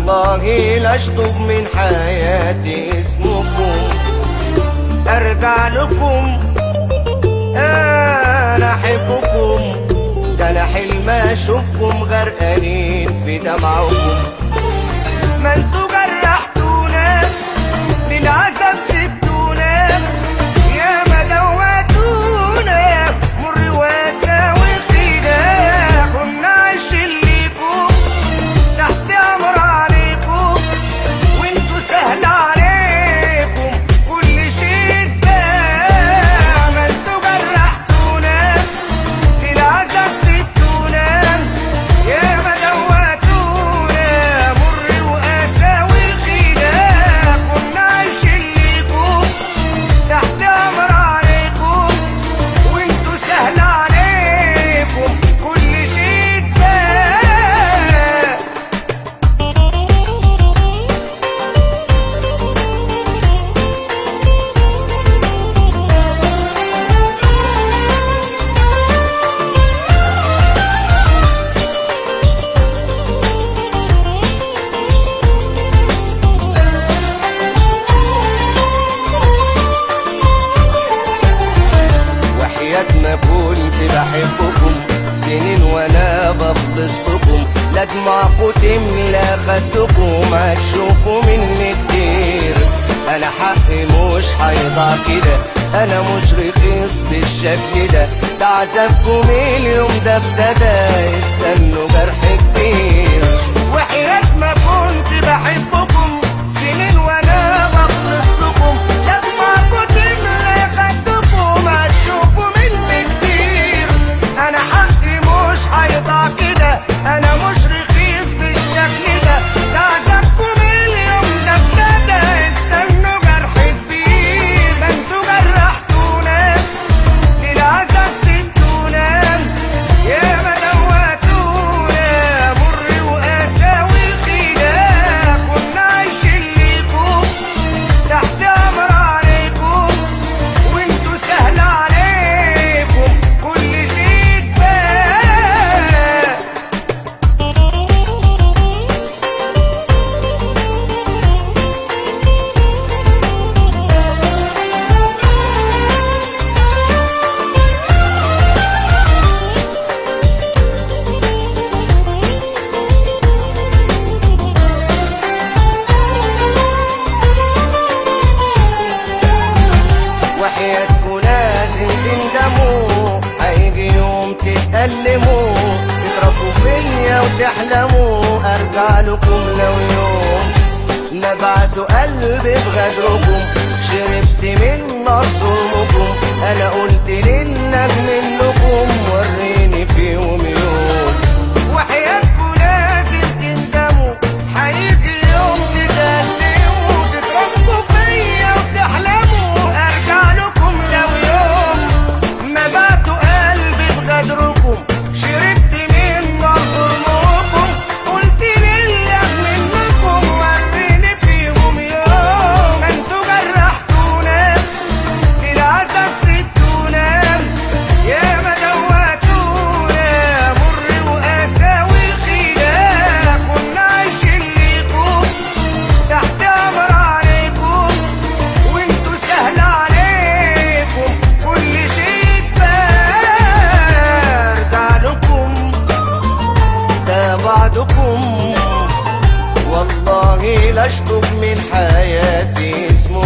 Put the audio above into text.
والله لا اشطب من حياتي اسمكم ارجع لكم انا احبكم ده انا حلم اشوفكم غرقانين في دمعكم ما انتوا جرحتونا بالعذاب سبتونا يا ما دوتونا مر واسع وخداع كنا عايشين ليكم تحت امر عليكم وانتوا سهل عليكم كل شيء اتباع ما انتوا جرحتونا للعذاب سبتونا يا ما دوتونا مر وقاسى وخداع كنا عايشين ليكم تحت امر عليكم وانتوا سهل عليكم كل شيء اتباع وحياة ما كنت بحبكم سنين وانا بخلصتكم لا دمعكم تملى خدكم هتشوفوا مني كتير انا حقي مش هيضيع كده انا مش رخيص بالشكل ده ده عذابكم اليوم ده ابتدى استنوا جرح كبير وحياة ما كنت بحبكم سنين وانا بخلص لكم لا دمعكم تملى خدكم هتشوفوا مني كتير انا حقي مش هيضيع كده انا مش رخيص بالشكل ده ده عذابكم اليوم ده ابتدى استنوا جرح كبير ده انتوا جرحتونا للعذاب سبتونا يا ما دوتونا مر وقاسى وخداع كنا عايشين ليكم تحت امر عليكم وانتوا سهل عليكم كل شيء اتباع وحياتكوا لازم تندموا هيجي يوم تتألموا تضربوا فيا وتحلموا ارجع لكم لو يوم نبعتوا قلبي بغدركم شربت من نار ظلمكم انا قلت لله منكم وريني فيهم يوم وحياتكوا لازم تندموا هيجي يوم تتألموا تضربوا فيا وتحلموا ارجع لكم لو يوم ما بعتوا قلبي بغدركم شربت من نار ظلمكم قلت لله منكم وريني فيهم يوم انتوا جرحتونا للعذاب سبتونا يا ما دوتونا مر وقاسى وخداع كنا عايشين ليكم تحت امر عليكم وانتوا سهل عليكم كل شيء برجع لكم ده بعدكم والله لا اشطب من حياتي اسمه